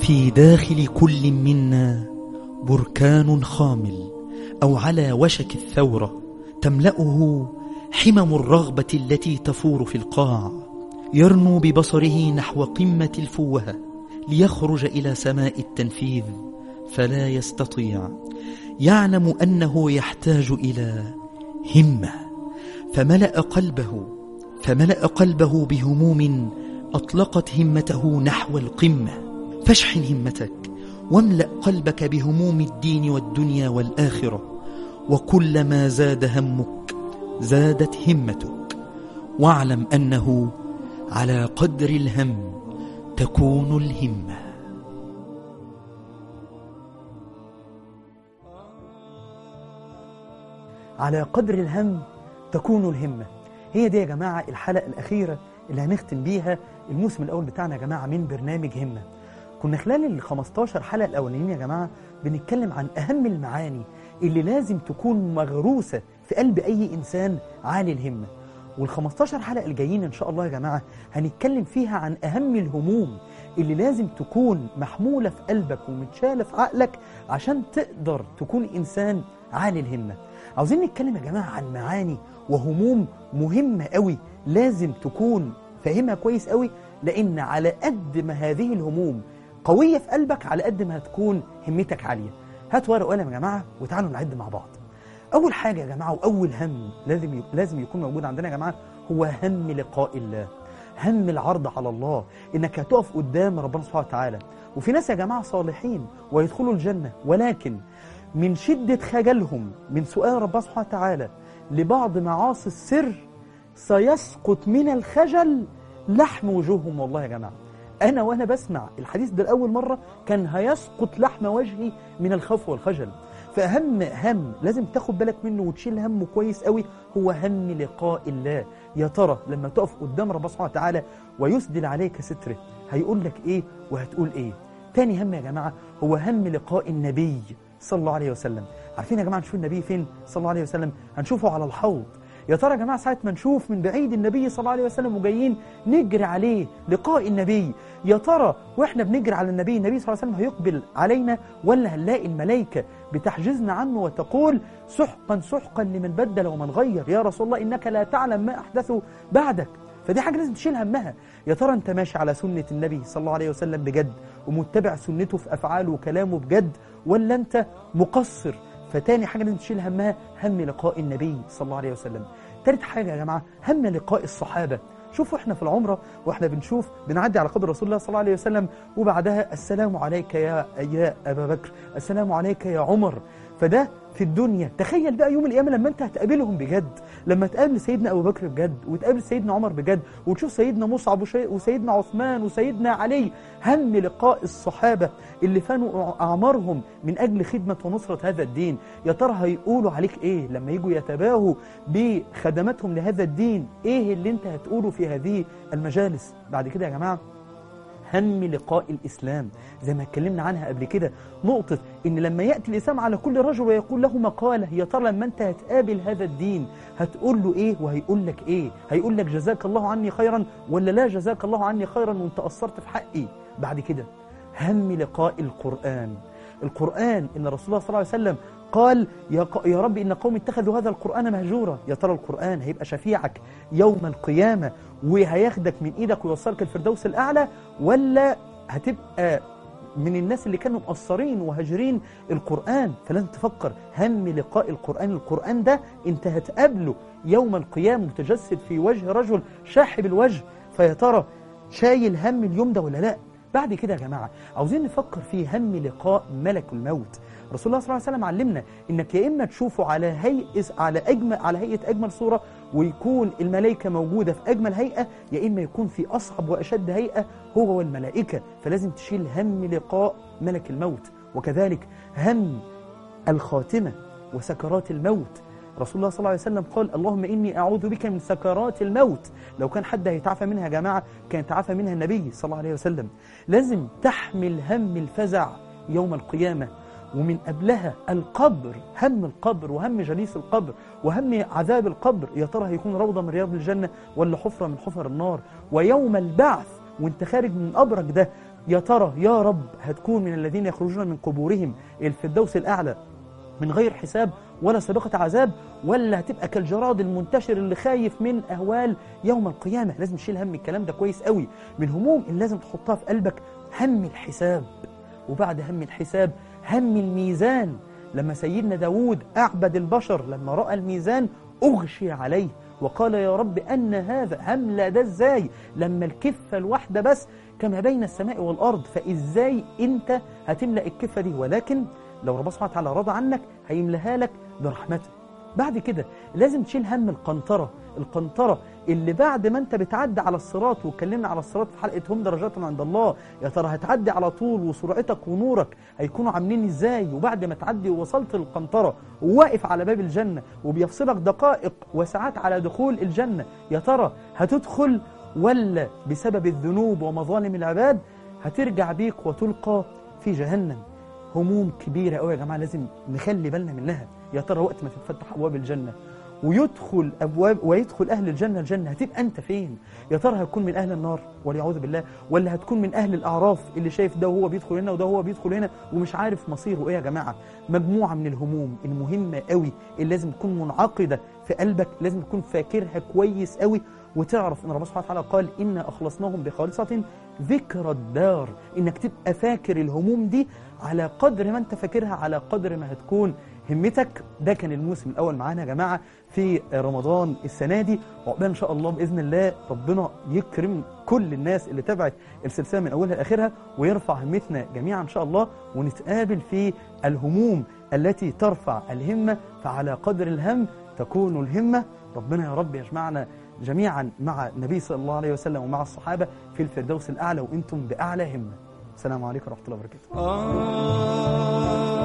في داخل كل منا بركان خامل أو على وشك الثورة تملأه حمم الرغبة التي تفور في القاع يرنو ببصره نحو قمة الفوهة ليخرج إلى سماء التنفيذ فلا يستطيع يعلم أنه يحتاج إلى همة فملأ قلبه فملأ قلبه بهموم أطلقت همته نحو القمة فاشحن همتك واملأ قلبك بهموم الدين والدنيا والآخرة وكلما زاد همك زادت همتك واعلم أنه على قدر الهم تكون الهمة على قدر الهم تكون الهمة هي دي يا جماعة الحلقة الأخيرة اللي هنختم بيها الموسم الأول بتاعنا يا جماعة من برنامج همة كنا خلال ال 15 حلقة الأولانيين يا جماعة بنتكلم عن أهم المعاني اللي لازم تكون مغروسة في قلب أي إنسان عالي الهمة وال 15 حلقة الجايين إن شاء الله يا جماعة هنتكلم فيها عن أهم الهموم اللي لازم تكون محمولة في قلبك ومتشالة في عقلك عشان تقدر تكون إنسان عالي الهمة عاوزين نتكلم يا جماعة عن معاني وهموم مهمة قوي لازم تكون فاهمها كويس قوي لأن على قد ما هذه الهموم قوية في قلبك على قد ما هتكون همتك عالية هات ورقة وقلم يا جماعة وتعالوا نعد مع بعض أول حاجة يا جماعة وأول هم لازم لازم يكون موجود عندنا يا جماعة هو هم لقاء الله هم العرض على الله إنك هتقف قدام ربنا سبحانه وتعالى وفي ناس يا جماعة صالحين ويدخلوا الجنة ولكن من شدة خجلهم من سؤال ربنا سبحانه وتعالى لبعض معاصي السر سيسقط من الخجل لحم وجوههم والله يا جماعة أنا وأنا بسمع الحديث ده لأول مرة كان هيسقط لحم وجهي من الخوف والخجل فأهم هم لازم تاخد بالك منه وتشيل همه كويس قوي هو هم لقاء الله يا ترى لما تقف قدام ربنا سبحانه وتعالى ويسدل عليك ستره هيقول لك إيه وهتقول إيه تاني هم يا جماعة هو هم لقاء النبي صلى الله عليه وسلم عارفين يا جماعة نشوف النبي فين صلى الله عليه وسلم هنشوفه على الحوض يا ترى يا جماعة ساعة ما نشوف من بعيد النبي صلى الله عليه وسلم وجايين نجري عليه لقاء النبي يا ترى واحنا بنجري على النبي النبي صلى الله عليه وسلم هيقبل علينا ولا هنلاقي الملائكة بتحجزنا عنه وتقول سحقا سحقا لمن بدل ومن غير يا رسول الله إنك لا تعلم ما أحدثه بعدك فدي حاجة لازم تشيل همها يا ترى انت ماشي على سنة النبي صلى الله عليه وسلم بجد ومتبع سنته في أفعاله وكلامه بجد ولا انت مقصر فتاني حاجة لازم تشيل همها هم لقاء النبي صلى الله عليه وسلم تالت حاجة يا جماعة هم لقاء الصحابة شوفوا احنا في العمرة واحنا بنشوف بنعدي على قبر رسول الله صلى الله عليه وسلم وبعدها السلام عليك يا يا أبا بكر السلام عليك يا عمر فده في الدنيا تخيل بقى يوم القيامة لما انت هتقابلهم بجد لما تقابل سيدنا أبو بكر بجد وتقابل سيدنا عمر بجد وتشوف سيدنا مصعب وسيدنا عثمان وسيدنا علي هم لقاء الصحابة اللي فانوا أعمارهم من أجل خدمة ونصرة هذا الدين يا ترى هيقولوا عليك إيه لما يجوا يتباهوا بخدمتهم لهذا الدين إيه اللي انت هتقوله في هذه المجالس بعد كده يا جماعة هم لقاء الإسلام زي ما اتكلمنا عنها قبل كده نقطة إن لما يأتي الإسلام على كل رجل ويقول له مقالة يا ترى لما أنت هتقابل هذا الدين هتقول له إيه وهيقول لك إيه هيقول لك جزاك الله عني خيرا ولا لا جزاك الله عني خيرا وانت قصرت في حقي بعد كده هم لقاء القرآن القرآن إن رسول الله صلى الله عليه وسلم قال يا, يا رب إن قوم اتخذوا هذا القرآن مهجورا يا ترى القرآن هيبقى شفيعك يوم القيامة وهياخدك من إيدك ويوصلك الفردوس الأعلى ولا هتبقى من الناس اللي كانوا مقصرين وهاجرين القرآن فلازم تفكر هم لقاء القرآن القرآن ده انت هتقابله يوم القيامة متجسد في وجه رجل شاحب الوجه فيا ترى شايل هم اليوم ده ولا لا بعد كده يا جماعة عاوزين نفكر في هم لقاء ملك الموت رسول الله صلى الله عليه وسلم علمنا انك يا اما تشوفه على هيئه على اجمل على هيئه اجمل صوره ويكون الملائكه موجوده في اجمل هيئه يا اما يكون في اصعب واشد هيئه هو والملائكه فلازم تشيل هم لقاء ملك الموت وكذلك هم الخاتمه وسكرات الموت رسول الله صلى الله عليه وسلم قال اللهم إني أعوذ بك من سكرات الموت لو كان حد هيتعافى منها يا جماعة كان يتعافى منها النبي صلى الله عليه وسلم لازم تحمل هم الفزع يوم القيامة ومن قبلها القبر هم القبر وهم جليس القبر وهم عذاب القبر يا ترى هيكون روضة من رياض الجنة ولا حفرة من حفر النار ويوم البعث وانت خارج من قبرك ده يا ترى يا رب هتكون من الذين يخرجون من قبورهم إلى الفردوس الأعلى من غير حساب ولا سابقة عذاب ولا هتبقى كالجراد المنتشر اللي خايف من أهوال يوم القيامة لازم تشيل هم الكلام ده كويس قوي من هموم اللي لازم تحطها في قلبك هم الحساب وبعد هم الحساب هم الميزان لما سيدنا داود أعبد البشر لما رأى الميزان أغشي عليه وقال يا رب أن هذا هملا ده إزاي لما الكفة الواحدة بس كما بين السماء والأرض فإزاي أنت هتملأ الكفة دي ولكن لو ربنا سبحانه وتعالى رضى عنك هيملاها لك برحمته بعد كده لازم تشيل هم القنطرة القنطرة اللي بعد ما انت بتعدي على الصراط واتكلمنا على الصراط في حلقة هم درجات عند الله يا ترى هتعدي على طول وسرعتك ونورك هيكونوا عاملين ازاي وبعد ما تعدي ووصلت للقنطرة وواقف على باب الجنة وبيفصلك دقائق وساعات على دخول الجنة يا ترى هتدخل ولا بسبب الذنوب ومظالم العباد هترجع بيك وتلقى في جهنم هموم كبيرة قوي يا جماعة لازم نخلي بالنا منها يا ترى وقت ما تتفتح أبواب الجنة ويدخل أبواب ويدخل أهل الجنة الجنة هتبقى أنت فين يا ترى هتكون من أهل النار والعياذ بالله ولا هتكون من أهل الأعراف اللي شايف ده وهو بيدخل هنا وده وهو بيدخل هنا ومش عارف مصيره إيه يا جماعة مجموعة من الهموم المهمة قوي اللي لازم تكون منعقدة في قلبك لازم تكون فاكرها كويس قوي وتعرف ان ربنا سبحانه وتعالى قال إنا أخلصناهم بخالصة ذكرى الدار إنك تبقى فاكر الهموم دي على قدر ما أنت فاكرها على قدر ما هتكون همتك ده كان الموسم الأول معانا يا جماعة في رمضان السنة دي وعقبال إن شاء الله بإذن الله ربنا يكرم كل الناس اللي تابعت السلسلة من أولها لآخرها ويرفع همتنا جميعا إن شاء الله ونتقابل في الهموم التي ترفع الهمة فعلى قدر الهم تكون الهمة ربنا يا رب يجمعنا جميعا مع النبي صلى الله عليه وسلم ومع الصحابة في الفردوس الأعلى وإنتم بأعلى همة السلام عليكم ورحمة الله وبركاته آه